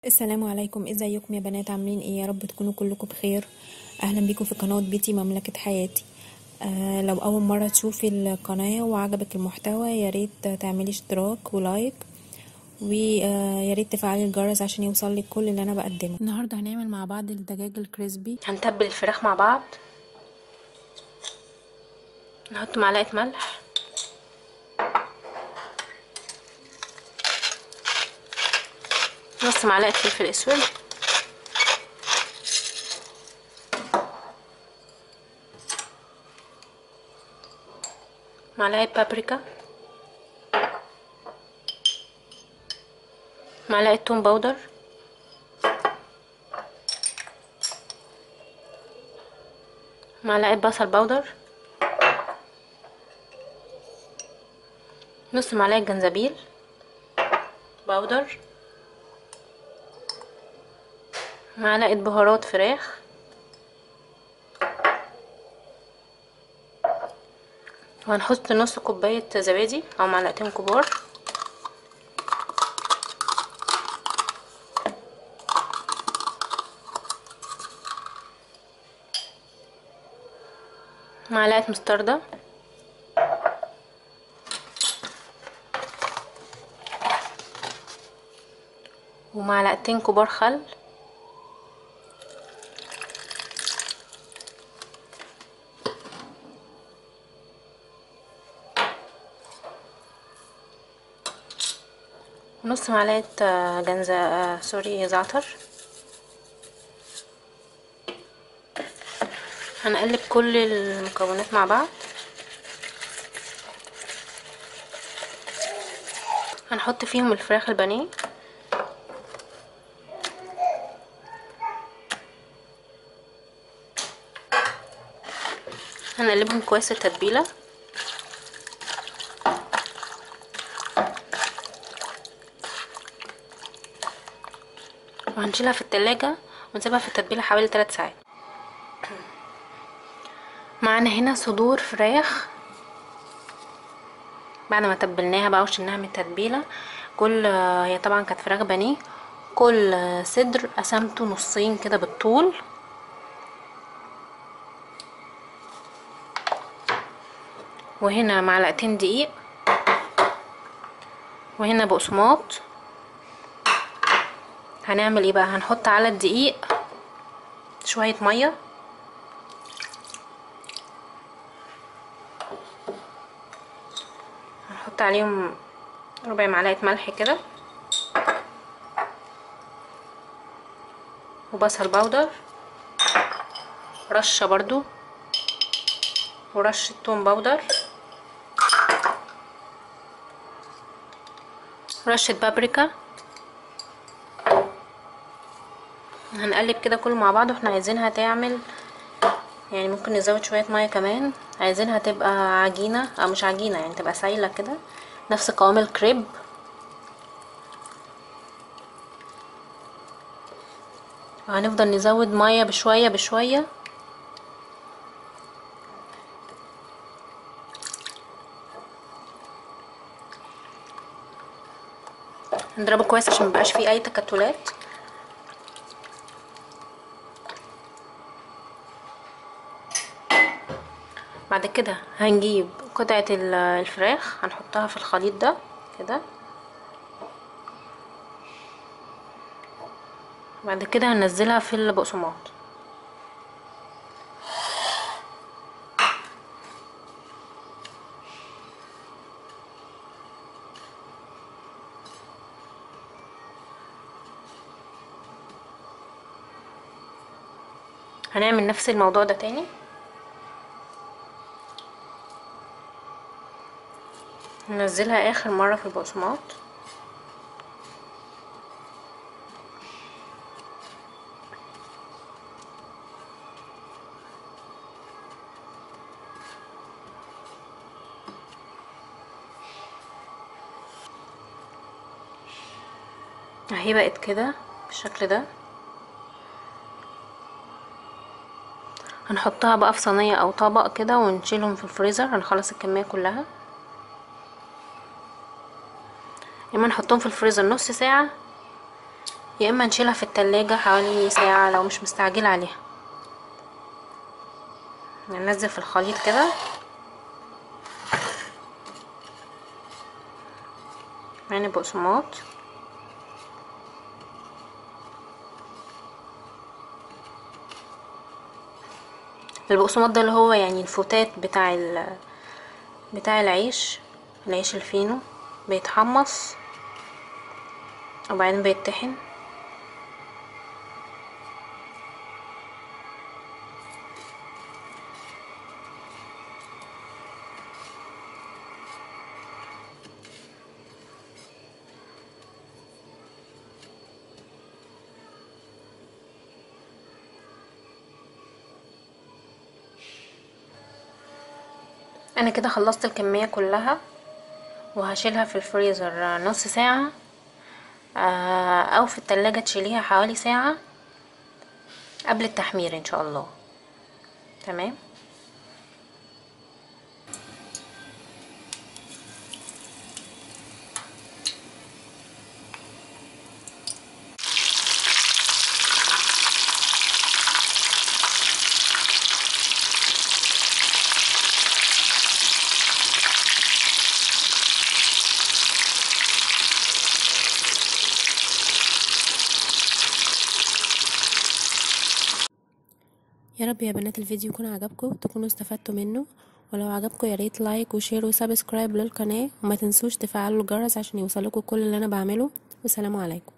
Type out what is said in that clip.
السلام عليكم ازيكم يا بنات عاملين ايه يا رب تكونوا كلكم بخير اهلا بيكم في قناه بيتي مملكه حياتي آه لو اول مره تشوفي القناه وعجبك المحتوى يا ريت تعملي اشتراك ولايك ويا ريت تفعلي الجرس عشان يوصل لك كل اللي انا بقدمه النهارده هنعمل مع بعض الدجاج الكريسبي هنتبل الفراخ مع بعض نحط معلقه ملح نص معلقه فلفل اسود معلقه بابريكا معلقه توم باودر معلقه بصل باودر نص معلقه جنزبيل باودر معلقه بهارات فراخ وهنحط نص كوبايه زبادي او معلقتين كبار معلقه مستردة ومعلقتين كبار خل نص معلقه جنزة سوري زعتر هنقلب كل المكونات مع بعض هنحط فيهم الفراخ البانيه هنقلبهم كويس التتبيله وهنشيلها في التلاجة ونسيبها في التتبيله حوالي 3 ساعات معانا هنا صدور فراخ بعد ما تبلناها بقى وشلناها من التتبيله كل هي طبعا كانت فراخ بانيه كل صدر قسمته نصين كده بالطول وهنا معلقتين دقيق وهنا بقسماط هنعمل ايه بقى هنحط على الدقيق شويه ميه هنحط عليهم ربع معلقه ملح كده وبصل باودر رشه برضو ورشه توم باودر رشه بابريكا هنقلب كده كله مع بعض واحنا عايزينها تعمل يعني ممكن نزود شويه ميه كمان عايزينها تبقى عجينه او مش عجينه يعني تبقى سايله كده نفس قوام الكريب وهنفضل نزود ميه بشويه بشويه نضربه كويس عشان ميبقاش فيه اي تكتلات بعد كده هنجيب قطعة الفراخ هنحطها في الخليط ده كده بعد كده هننزلها في البقسماط هنعمل نفس الموضوع ده تاني ننزلها اخر مرة في البقسماط اهي بقت كده بالشكل ده هنحطها بقى في صينية او طبق كده ونشيلهم في الفريزر هنخلص الكمية كلها اما نحطهم في الفريزر نص ساعة يا اما نشيلها في التلاجة حوالي ساعة لو مش مستعجلة عليها ننزل في الخليط كده يعني بقسماط البقسماط ده اللي هو يعني الفتات بتاع ال بتاع العيش العيش الفينو بيتحمص وبعدين بيتطحن انا كده خلصت الكمية كلها وهشيلها في الفريزر نص ساعة آه، او في التلاجة تشيليها حوالي ساعة قبل التحمير ان شاء الله تمام يا رب يا بنات الفيديو يكون عجبكم وتكونوا استفدتوا منه ولو عجبكم يا ريت لايك وشير وسبسكرايب للقناه وما تنسوش تفعلوا الجرس عشان يوصلكوا كل اللي انا بعمله والسلام عليكم